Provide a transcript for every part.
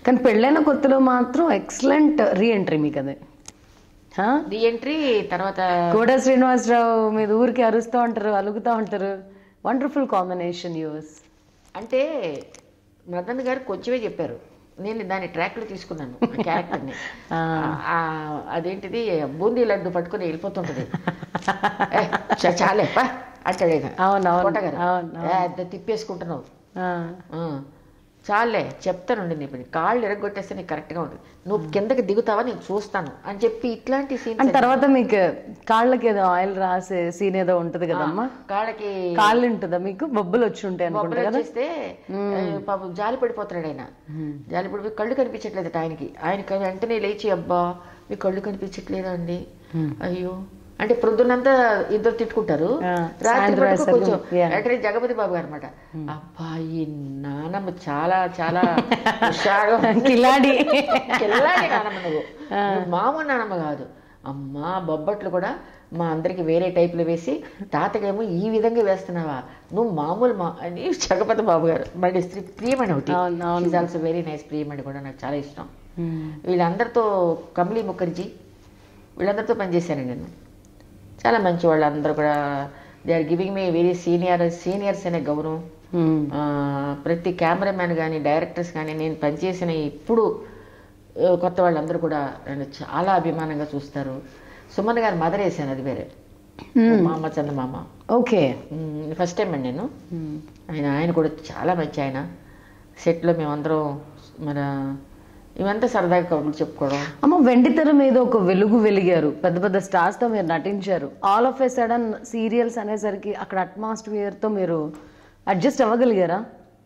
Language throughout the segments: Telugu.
కానీ పెళ్ళైన కొత్తలో మాత్రం ఎక్సలెంట్ రీఎంట్రీ మీకు అది హా? ది ఎంట్రీ తర్వాత కోట శ్రీనివాసరావు మీద ఊరికి అరుస్తూ ఉంటారు అలుగుతూ ఉంటారు వండర్ఫుల్ కాంబినేషన్ యూస్ అంటే మదన్ గారు కొంచెమే చెప్పారు నేను దాని ట్రాక్లో తీసుకున్నాను ఆ క్యారెక్టర్ని ఆ, అదేంటిది బూందీ లడ్డు పట్టుకొని వెళ్ళిపోతుంటది ఏ, చ- చాలే పా అంటాడు ఆయన. అవును, అవును, కోట గారు. అవును, ఏ, అది తిప్పేసుకుంటున్నావు ఆ, చాలే చెప్తానండి నీ పని కాళ్ళు ఎరగొట్టేస్తే నీకు కరెక్ట్గా ఉంటుంది నువ్వు కిందకి దిగుతావా నేను చూస్తాను అని చెప్పి ఇట్లాంటి సీన్స్ అండ్ తర్వాత మీకు కాళ్ళకి ఏదో ఆయిల్ రాసే సీన్ ఏదో ఉంటది కదమ్మా కాళ్ళకి కాళ్ళు ఉంటుందా మీకు బొబ్బులు వచ్చి ఉంటాయి అనుకుంటా బొబ్బలు కదా వచ్చేస్తే ఆ, పాపం జాలి పడిపోతున్నాడు ఆయన జాలి పడిపోయి కళ్ళు కనిపించట్లేదు ఆయనకి ఆయనకి వెంటనే లేచి అబ్బా మీ కళ్ళు కనిపించట్లేదా అండి అయ్యో అంటే ప్రొద్దునంతా ఇద్దరు తిట్టుకుంటారు ఆ, రాత్రి సాయంత్రం మటుకు అయ్యేసరికి, కొంచెం yeah. వెంటనే జగపతి బాబు గారు అనమాట అబ్బా ఈ నానమ్మ చాలా చాలా హుషారుగా కిలాడి కిల్లాడి నానమ్మ నువ్వు నువ్వు మామూలు నానమ్మ కాదు అమ్మా బొబ్బట్లు కూడా మా అందరికి వేరే టైప్లో వేసి తాతకేమో ఈ విధంగా వేస్తున్నావా నువ్వు మామూలు మా అని జగపతి బాబు గారు మళ్ళీ స్త్రీ ప్రియమణి ఒకటి అవును, అవును. Is also very nice Priyamani కూడా నాకు చాలా ఇష్టం వీళ్ళందరితో కమలీ ముఖర్జీ వీళ్ళందరితో పనిచేశాను నేను చాలా మంచి వాళ్ళు అందరూ కూడా they are giving me very senior seniors అనే గౌరవం ఆ, ప్రతి కెమెరామ్యాన్ కానీ డైరెక్టర్స్ కానీ నేను పనిచేసిన ఇప్పుడు ఆ, కొత్త వాళ్ళందరూ కూడా నన్ను చాలా అభిమానంగా చూస్తారు సుమన్ గారు మదర్ వేసాను అది వేరే మా అమ్మ చందమామ ఓకే ఫస్ట్ టైం అండి నేను ఆయన ఆయన కూడా చాలా మంచి ఆయన సెట్లో మేమందరం మన ఇవంతా సరదాగా కబుర్లు చెప్పుకోవడం అమ్మ వెండితెర మీద ఒక వెలుగు వెలిగారు పెద్ద పెద్ద stars తో మీరు నటించారు all of a sudden serials అనేసరికి అక్కడ atmosphere తో మీరు అడ్జస్ట్ అవ్వగలిగారా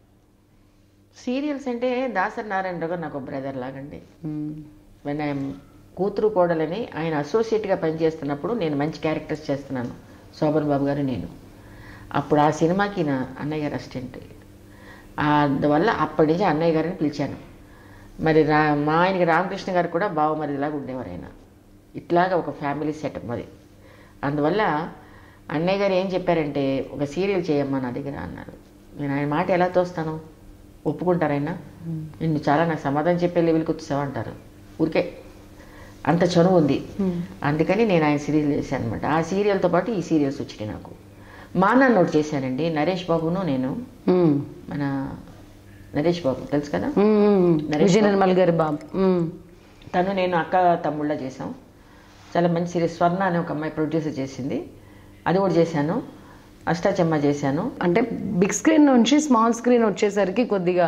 సీరియల్స్ అంటే దాసరి నారాయణరావు గారు నాకు బ్రదర్ లాగండి వెన్ ఐఎమ్ కూతురు కోడలని ఆయన అసోసియేట్గా పనిచేస్తున్నప్పుడు నేను మంచి క్యారెక్టర్స్ చేస్తున్నాను శోభన్ బాబు గారు నేను అప్పుడు ఆ సినిమాకి నా అన్నయ్య గారు అసిస్టెంట్ అందువల్ల అప్పటి నుంచి అన్నయ్య గారిని పిలిచాను మరి రా మా ఆయనకి రామకృష్ణ గారు కూడా బావమరిదిలాగా ఉండేవారు ఆయన ఇట్లాగా ఒక ఫ్యామిలీ సెటప్ మరి అందువల్ల అన్నయ్య గారు ఏం చెప్పారంటే ఒక సీరియల్ చేయమ్మా నా దగ్గర అన్నారు నేను ఆయన మాట ఎలా తోస్తాను ఒప్పుకుంటారైనా నిన్ను చాలా నాకు సమాధానం చెప్పే లెవెల్కి వచ్చావు అంటారు ఊరికే అంత చనువు ఉంది అందుకని నేను ఆయన సీరియల్ చేశాను అనమాట ఆ సీరియల్తో పాటు ఈ సీరియల్స్ వచ్చినాయి నాకు మా నాన్న నోట్ చేశానండి నరేష్ బాబును నేను మ్మ్. మన నరేష్ బాబు తెలుసు కదా మ్మ్. విజయ నిర్మల్ గారి బాబు మ్మ్. తను నేను అక్క తమ్ముళ్ళ చేసాం చాలా మంచి సీరియస్ స్వర్ణ అనే ఒక అమ్మాయి ప్రొడ్యూసర్ చేసింది అది కూడా చేశాను అష్టాచెమ్మ చేశాను అంటే బిగ్ స్క్రీన్ నుంచి స్మాల్ స్క్రీన్ వచ్చేసరికి కొద్దిగా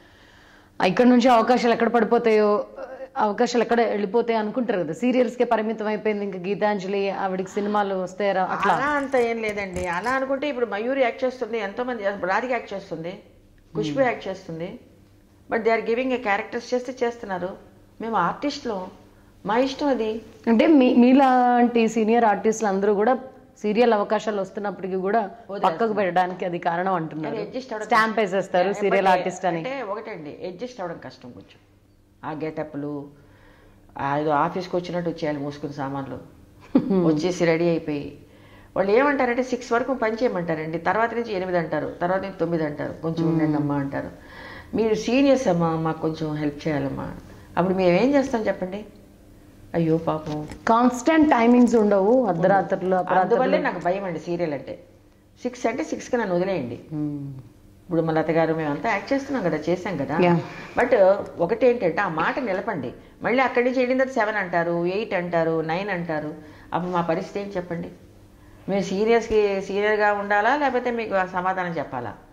ఇక్కడ నుంచి అవకాశాలు ఎక్కడ పడిపోతాయో అవకాశాలు ఎక్కడ వెళ్ళిపోతాయి అనుకుంటారు కదా సీరియల్స్ కే పరిమితం అయిపోయింది ఇంకా గీతాంజలి ఆవిడకి సినిమాలు వస్తాయరా అట్లా అలా అంత ఏం లేదండి అలా అనుకుంటే ఇప్పుడు మయూరి యాక్ట్ చేస్తుంది ఎంతో మంది చేస్తారు. రాధిక యాక్ట్ చేస్తుంది ఖుష్బు యాక్ట్ చేస్తుంది but they are giving a characters చేస్తే చేస్తున్నారు మేము ఆర్టిస్ట్లో మా ఇష్టం అది అంటే మీ మీలాంటి సీనియర్ ఆర్టిస్టులు అందరూ కూడా సీరియల్ అవకాశాలు వస్తున్నప్పటికీ కూడా పక్కకు పెట్టడానికి అది కారణం అంటున్నారు అడ్జస్ట్ అవ్వడం స్టాంప్ వేసేస్తారు సీరియల్ ఆర్టిస్ట్ అని అంటే ఒకటండి అడ్జస్ట్ అవ్వడం కష్టం కొంచెం ఆ గెటప్లు ఏదో ఆఫీస్కి వచ్చినట్టు వచ్చేయాలి మూసుకుని సామాన్లు వచ్చేసి రెడీ అయిపోయి వాళ్ళు ఏమంటారంటే సిక్స్ వరకు పని చేయమంటారండి తర్వాత నుంచి ఎనిమిది అంటారు తర్వాత నుంచి తొమ్మిది అంటారు కొంచెం ఉండండి అమ్మా అంటారు మీరు సీనియర్స్ అమ్మా మాకు కొంచెం హెల్ప్ చేయాలమ్మా అప్పుడు మేము ఏం చేస్తాం చెప్పండి అయ్యో పాపం కాన్స్టెంట్ టైమింగ్స్ ఉండవు అర్ధరాత్రులు అందువల్లే నాకు భయం అండి సీరియల్ అంటే సిక్స్ అంటే సిక్స్కి నన్ను వదిలేయండి ఇప్పుడు మా లత గారు మేమంతా యాక్ట్ చేస్తున్నాం కదా చేసాం కదా Yeah. బట్ ఒకటి ఏంటంటే ఆ మాట నిలపండి మళ్ళీ అక్కడి నుంచి వెళ్ళిన తర్వాత సెవెన్ అంటారు ఎయిట్ అంటారు నైన్ అంటారు అప్పుడు మా పరిస్థితి ఏంటి చెప్పండి మీరు సీరియస్కి సీరియస్గా ఉండాలా లేకపోతే మీకు ఆ సమాధానం చెప్పాలా